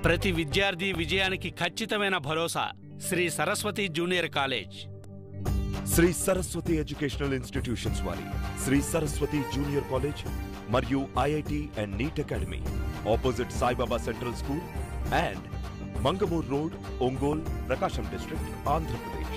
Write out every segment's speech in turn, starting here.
ప్రతి విద్యార్థి విజయానికి ఖచ్చితమైన భరోసా Sri Saraswathi junior college Sri Saraswathi educational institutions వారి శ్రీ సరస్వతి జూనియర్ కాలేజ్ మరియు IIT and NEET academy opposite Saibaba central school and Mangamur road Ongole Prakasam district Andhra Pradesh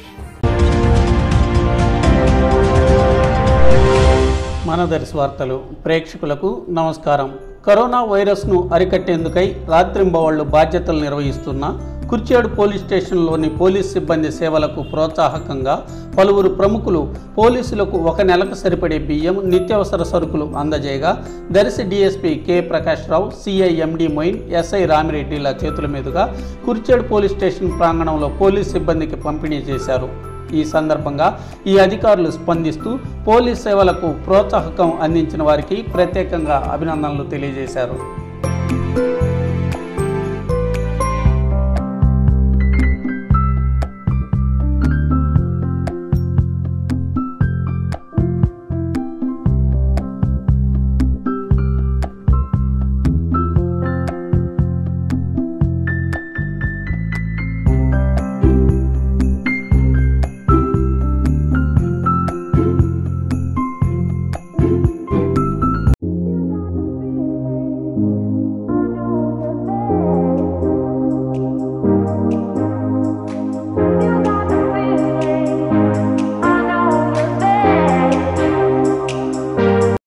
మనదర్శి వార్తలు ప్రేక్షకులకు నమస్కారం కరోనా వైరస్ను అరికట్టేందుకై రాత్రింబవళ్లు బాధ్యతలు నిర్వహిస్తున్న కుర్చేడు పోలీస్ స్టేషన్లోని పోలీస్ సిబ్బంది సేవలకు ప్రోత్సాహకంగా పలువురు ప్రముఖులు పోలీసులకు ఒక నెలకు సరిపడే బియ్యం నిత్యావసర సరుకులు అందజేయగా Darsi DSP K Prakash Rao CI MD Moin SI రామిరెడ్డిల చేతుల మీదుగా కుర్చేడు పోలీస్ స్టేషన్ ప్రాంగణంలో పోలీస్ సిబ్బందికి పంపిణీ చేశారు ఈ సందర్భంగా ఈ అధికారులు స్పందిస్తూ పోలీస్ సేవలకు ప్రోత్సాహకం అందించిన వారికి ప్రత్యేకంగా అభినందనలు తెలియజేశారు